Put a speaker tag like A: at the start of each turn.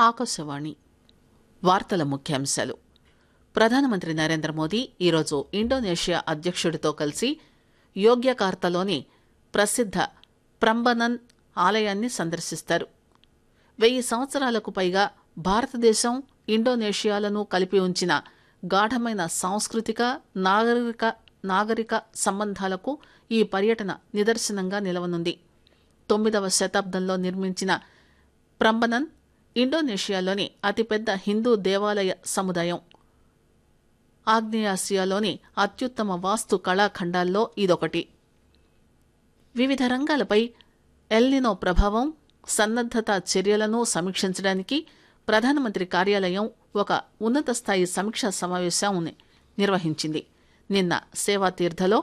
A: ఆకాశవాణి వార్తల ముఖ్యాంశాలు ప్రధానమంత్రి నరేంద్ర మోదీ ఈరోజు ఇండోనేషియా అధ్యక్షుడితో కలిసి యోగ్యకార్తలోని ప్రసిద్ధ ప్రంబనన్ ఆలయాన్ని సందర్శిస్తారు వెయ్యి సంవత్సరాలకు పైగా భారతదేశం ఇండోనేషియాలను కలిపి ఉంచిన గాఢమైన సాంస్కృతిక నాగరిక నాగరిక సంబంధాలకు ఈ పర్యటన నిదర్శనంగా నిలవనుంది తొమ్మిదవ శతాబ్దంలో నిర్మించిన ప్రంబనన్ ఇండోనేషియాలోని అతిపెద్ద హిందూ దేవాలయ సముదాయం ఆగ్నేయాసియాలోని అత్యుత్తమ వాస్తు కళాఖండాల్లో ఇదొకటి వివిధ రంగాలపై ఎల్నినో ప్రభావం సన్నద్దత చర్యలను సమీక్షించడానికి ప్రధానమంత్రి కార్యాలయం ఒక ఉన్నత స్థాయి సమీక్షా సమావేశాన్ని నిర్వహించింది నిన్న సేవాతీర్థలో